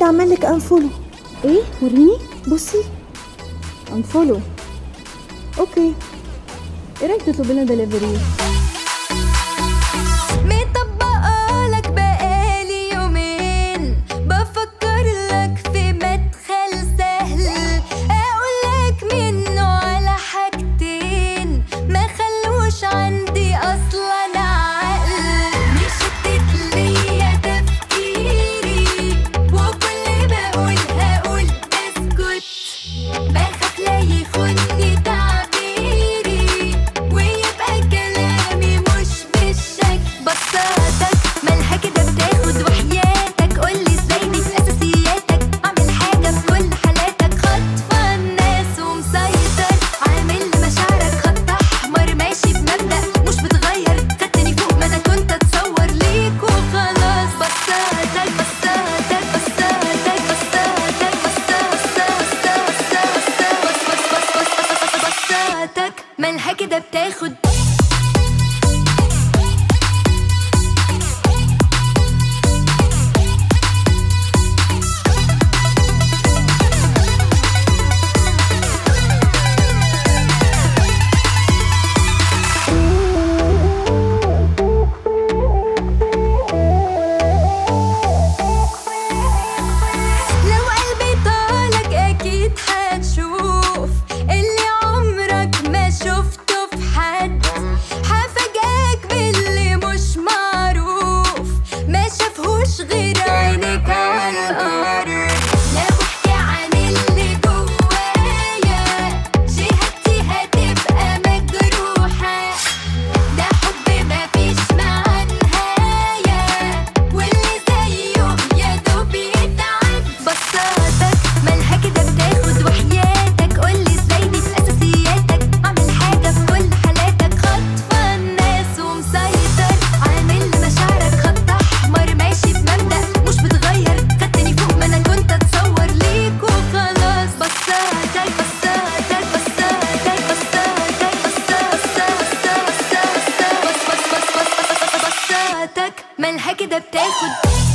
عمل لك انفولو ايه وريني بصي انفولو اوكي ايه رايك تطلب لنا دليفري مطبقة لك بقالي يومين بفكر لك في مدخل سهل اقول لك منه على حاجتين ما خلوش عندي اصلا عقل مش ليا تفكيري وكل ما اقول هقول بسكت بخاف لا يخوني تعبيري ويبقى كلامي مش بالشك بصاتك مالها كده بتاخد وحياتك قولي ازاي دي في اساسياتك اعمل حاجه في كل حالاتك خاطفه الناس ومسيطر عامل مشاعرك خط احمر ماشي بمبدا مش بتغير خدتني فوق ما انا كنت اتصور ليك وخلاص بصاتك بصاتك بصاتك بصاتك بصاتك بصاتك مالها كده بتاخد لو قلبي طالك اكيد هتشوف اللي عمرك ما شفته في حد هفاجئك باللي مش معروف ما شافهوش غير عينك على الارض لا بحكي عن اللي جوايا جهتي هتبقى مجروحه ده حب مفيش معاه نهاية واللي زيه يا دوب يتعب بصاتك مالها كده بتاخد وحياتك قولي ازاي دي في اساسياتك اعمل حاجة في كل حالاتك خاطفة الناس ومسيطر عامل مشاعرك خط احمر ماشي بمبدأ مش بتغير خدتني فوق ما انا كنت اتصور ليك وخلاص بصاتك بصاتك بصاتك بصاتك بصاتك بصاتك مالها كده بتاخد